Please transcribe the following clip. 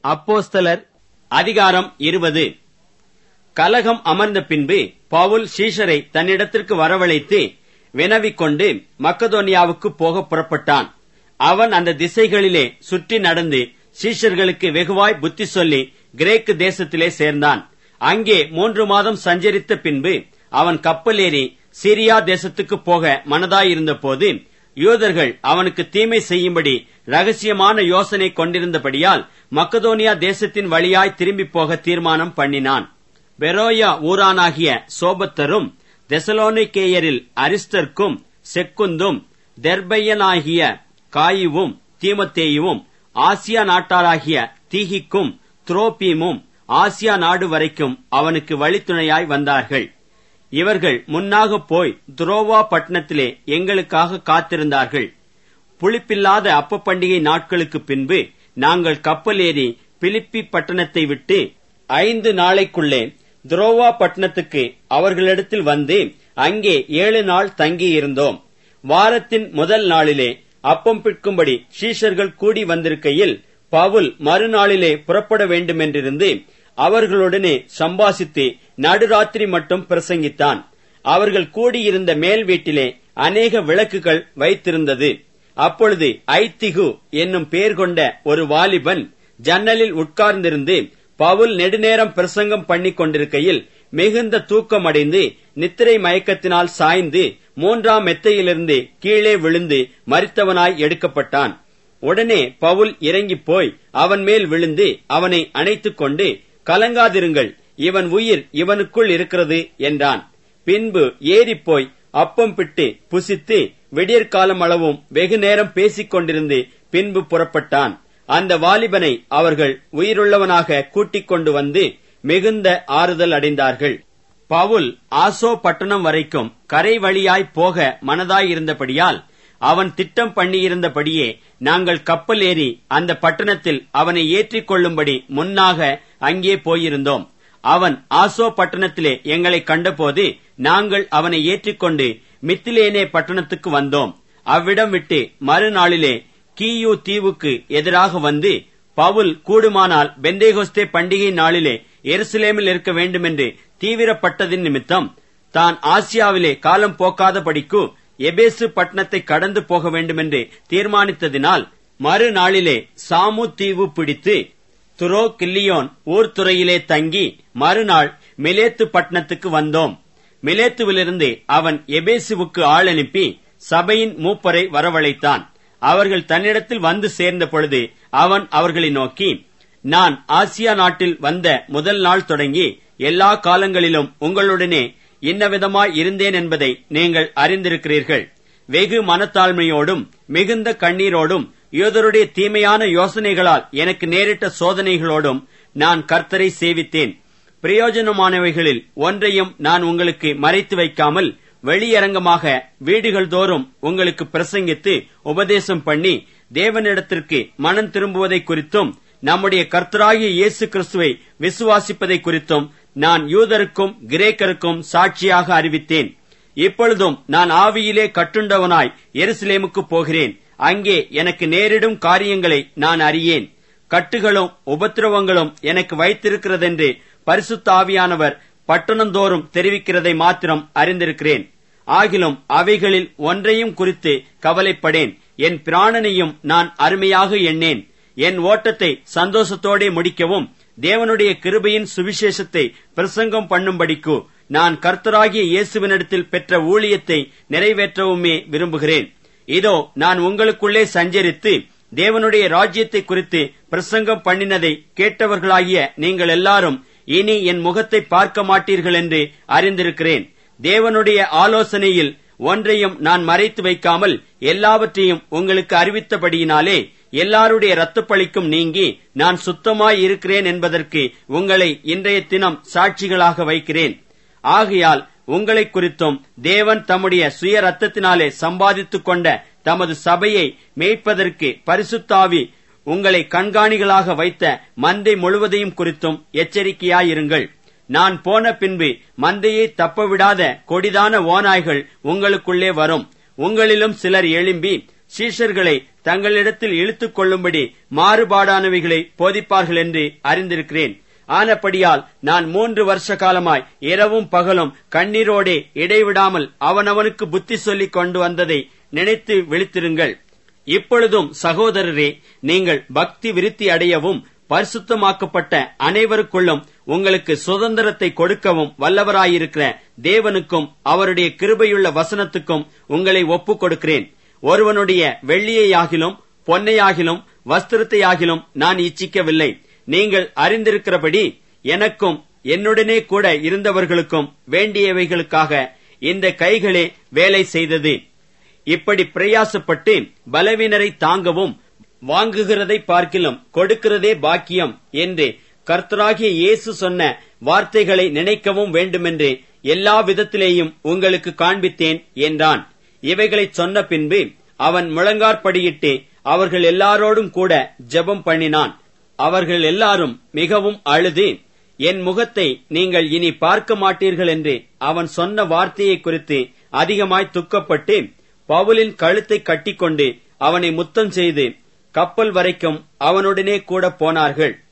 அப்போஸ்தலர் அதிகாரம் இருபது கலகம் அமர்ந்த பின்பு பவுல் சீஷரை தன்னிடத்திற்கு வரவழைத்து வினவிக்கொண்டு மக்கதோனியாவுக்கு போக புறப்பட்டான் அவன் அந்த திசைகளிலே சுற்றி நடந்து சீஷர்களுக்கு வெகுவாய் புத்தி சொல்லி கிரேக்கு தேசத்திலே சேர்ந்தான் அங்கே மூன்று மாதம் சஞ்சரித்த பின்பு அவன் கப்பல் ஏறி சிரியா தேசத்துக்கு போக மனதாயிருந்த போது யூதர்கள் அவனுக்கு தீமை செய்யும்படி ரகசியமான யோசனை கொண்டிருந்தபடியால் மக்கதோனியா தேசத்தின் வழியாய் திரும்பி போக தீர்மானம் பண்ணினான் பெரோயா ஊரானாகிய சோபத்தரும் தெசலோனிக்கேயரில் அரிஸ்டர்க்கும் செக்குந்தும் தெர்பையனாகிய காயுவும் தீமத்தேயுவும் ஆசியா நாட்டாராகிய தீகிக்கும் துரோபீமும் ஆசியா நாடு வரைக்கும் அவனுக்கு வழித்துணையாய் வந்தார்கள் இவர்கள் முன்னாக போய் துரோவா பட்டணத்திலே எங்களுக்காக காத்திருந்தார்கள் புளிப்பில்லாத அப்ப பண்டிகை நாட்களுக்கு பின்பு நாங்கள் கப்பல் ஏறி பிலிப்பி பட்டணத்தை விட்டு ஐந்து நாளைக்குள்ளே துரோவா பட்டணத்துக்கு அவர்களிடத்தில் வந்து அங்கே ஏழு நாள் தங்கியிருந்தோம் வாரத்தின் முதல் நாளிலே அப்பம் பிற்கும்படி சீஷர்கள் கூடி வந்திருக்கையில் பவுல் மறுநாளிலே புறப்பட வேண்டுமென்றிருந்து அவர்களுடனே சம்பாசித்து நடுராத்திரி மட்டும் பிரசங்கித்தான் அவர்கள் கூடியிருந்த மேல் வீட்டிலே அநேக விளக்குகள் வைத்திருந்தது அப்பொழுது ஐத்திகு என்னும் பெயர் கொண்ட ஒரு வாலிபன் ஜன்னலில் உட்கார்ந்திருந்து பவுல் நெடுநேரம் பிரசங்கம் பண்ணிக் கொண்டிருக்கையில் மிகுந்த தூக்கமடைந்து நித்திரை மயக்கத்தினால் சாய்ந்து மூன்றாம் மெத்தையிலிருந்து கீழே விழுந்து மறித்தவனாய் எடுக்கப்பட்டான் உடனே பவுல் இறங்கிப் போய் அவன் மேல் விழுந்து அவனை அணைத்துக் கொண்டு கலங்காதிருங்கள் இவன் உயிர் இவனுக்குள் இருக்கிறது என்றான் பின்பு ஏறிப்போய் அப்பம் பிட்டு புசித்து விடியற்காலம் அளவும் வெகு நேரம் பேசிக் கொண்டிருந்து பின்பு புறப்பட்டான் அந்த வாலிபனை அவர்கள் உயிருள்ளவனாக கூட்டிக் கொண்டு வந்து மிகுந்த ஆறுதல் அடைந்தார்கள் பவுல் ஆசோ பட்டணம் வரைக்கும் கரை வழியாய் போக மனதாயிருந்தபடியால் அவன் திட்டம் பண்ணியிருந்தபடியே நாங்கள் கப்பல் ஏறி அந்த பட்டணத்தில் அவனை ஏற்றிக் கொள்ளும்படி முன்னாக அங்கே போயிருந்தோம் அவன் ஆசோ பட்டணத்திலே எங்களை கண்டபோது நாங்கள் அவனை ஏற்றிக்கொண்டு மித்திலேனே பட்டணத்துக்கு வந்தோம் அவ்விடம் விட்டு மறுநாளிலே கீயு தீவுக்கு எதிராக வந்து பவுல் கூடுமானால் பெந்தேகோஸ்தே பண்டிகை நாளிலே எருசலேமில் இருக்க வேண்டுமென்று தீவிரப்பட்டதின் நிமித்தம் தான் ஆசியாவிலே காலம் போக்காதபடிக்கு எபேசு பட்டணத்தை கடந்து போக வேண்டுமென்று தீர்மானித்ததினால் மறுநாளிலே சாமு தீவு பிடித்து துரோ கில்லியோன் ஊர்துறையிலே தங்கி மறுநாள் மிலேத்து பட்டணத்துக்கு வந்தோம் மிலேத்துவிலிருந்து அவன் எபேசுவுக்கு ஆள் அனுப்பி சபையின் மூப்பரை வரவழைத்தான் அவர்கள் தன்னிடத்தில் வந்து சேர்ந்த பொழுது அவன் அவர்களை நோக்கி நான் ஆசியா நாட்டில் வந்த முதல் நாள் தொடங்கி எல்லா காலங்களிலும் உங்களுடனே இன்னவிதமாய் இருந்தேன் என்பதை நீங்கள் அறிந்திருக்கிறீர்கள் வெகு மனத்தாழ்மையோடும் மிகுந்த கண்ணீரோடும் யூதருடைய தீமையான யோசனைகளால் எனக்கு நேரிட்ட சோதனைகளோடும் நான் கர்த்தரை சேவித்தேன் பிரயோஜனமானவைகளில் ஒன்றையும் நான் உங்களுக்கு மறைத்து வைக்காமல் வெளியரங்கமாக வீடுகள் தோறும் உங்களுக்கு பிரசங்கித்து உபதேசம் பண்ணி தேவனிடத்திற்கு மனம் திரும்புவதை குறித்தும் நம்முடைய கர்த்தராகிய இயேசு கிறிஸ்துவை விசுவாசிப்பதை குறித்தும் நான் யூதருக்கும் கிரேக்கருக்கும் சாட்சியாக அறிவித்தேன் இப்பொழுதும் நான் ஆவியிலே கட்டுண்டவனாய் எருசலேமுக்கு போகிறேன் அங்கே எனக்கு நேரிடும் காரியங்களை நான் அறியேன் கட்டுகளும் உபத்திரவங்களும் எனக்கு வைத்திருக்கிறதென்று பரிசுத்த ஆவியானவர் பட்டணந்தோறும் தெரிவிக்கிறதை மாத்திரம் அறிந்திருக்கிறேன் ஆகிலும் அவைகளில் ஒன்றையும் குறித்து கவலைப்படேன் என் பிராணனையும் நான் அருமையாக எண்ணேன் என் ஓட்டத்தை சந்தோஷத்தோடே முடிக்கவும் தேவனுடைய கிருபையின் சுவிசேஷத்தை பிரசங்கம் பண்ணும்படிக்கு நான் கர்த்தராகிய இயேசுவினிடத்தில் பெற்ற ஊழியத்தை நிறைவேற்றவுமே விரும்புகிறேன் இதோ நான் உங்களுக்குள்ளே சஞ்சரித்து தேவனுடைய ராஜ்யத்தை குறித்து பிரசங்கம் பண்ணினதை கேட்டவர்களாகிய நீங்கள் எல்லாரும் இனி என் முகத்தை பார்க்க மாட்டீர்கள் என்று அறிந்திருக்கிறேன் தேவனுடைய ஆலோசனையில் ஒன்றையும் நான் மறைத்து வைக்காமல் எல்லாவற்றையும் உங்களுக்கு அறிவித்தபடியினாலே எல்லாருடைய இரத்தப்பழிக்கும் நீங்கி நான் சுத்தமாய் இருக்கிறேன் என்பதற்கு உங்களை இன்றைய தினம் சாட்சிகளாக வைக்கிறேன் ஆகையால் உங்களை குறித்தும் தேவன் தம்முடைய சுய ரத்தத்தினாலே சம்பாதித்துக் கொண்ட தமது சபையை மேய்ப்பதற்கு பரிசுத்தாவி உங்களை கண்காணிகளாக வைத்த மந்தை முழுவதையும் குறித்தும் எச்சரிக்கையாயிருங்கள் நான் போன பின்பு மந்தையை தப்பவிடாத கொடிதான ஓநாய்கள் உங்களுக்குள்ளே வரும் உங்களிலும் சிலர் எழும்பி சீஷர்களை தங்களிடத்தில் இழுத்துக் கொள்ளும்படி மாறுபாடானவைகளை போதிப்பார்கள் என்று அறிந்திருக்கிறேன் ஆனபடியால் நான் மூன்று வருஷ காலமாய் இரவும் பகலும் கண்ணீரோடே இடைவிடாமல் அவனவனுக்கு புத்தி சொல்லிக் கொண்டு வந்ததை நினைத்து விழித்திருங்கள் இப்பொழுதும் சகோதரரே நீங்கள் பக்தி விருத்தி அடையவும் பரிசுத்தமாக்கப்பட்ட அனைவருக்குள்ளும் உங்களுக்கு சுதந்திரத்தை கொடுக்கவும் வல்லவராயிருக்கிற தேவனுக்கும் அவருடைய கிருபையுள்ள வசனத்துக்கும் உங்களை ஒப்புக் கொடுக்கிறேன் ஒருவனுடைய வெள்ளியையாகிலும் பொன்னையாகிலும் வஸ்திரத்தையாகிலும் நான் இச்சிக்கவில்லை நீங்கள் அறிந்திருக்கிறபடி எனக்கும் என்னுடனே கூட இருந்தவர்களுக்கும் வேண்டியவைகளுக்காக இந்த கைகளே வேலை செய்தது இப்படி பிரயாசப்பட்டு பலவீனரை தாங்கவும் வாங்குகிறதை பார்க்கிலும் கொடுக்கிறதே பாக்கியம் என்று கர்த்தராகிய இயேசு சொன்ன வார்த்தைகளை நினைக்கவும் வேண்டுமென்று எல்லா விதத்திலேயும் உங்களுக்கு காண்பித்தேன் என்றான் இவைகளை சொன்ன பின்பு அவன் முழங்காற்படியிட்டு அவர்கள் எல்லாரோடும் கூட ஜெபம் பண்ணினான் அவர்கள் எல்லாரும் மிகவும் அழுது என் முகத்தை நீங்கள் இனி பார்க்க மாட்டீர்கள் என்று அவன் சொன்ன வார்த்தையை குறித்து அதிகமாய் துக்கப்பட்டு பவுலின் கழுத்தை கட்டிக்கொண்டு அவனை முத்தம் செய்து கப்பல் வரைக்கும் அவனுடனே கூட போனார்கள்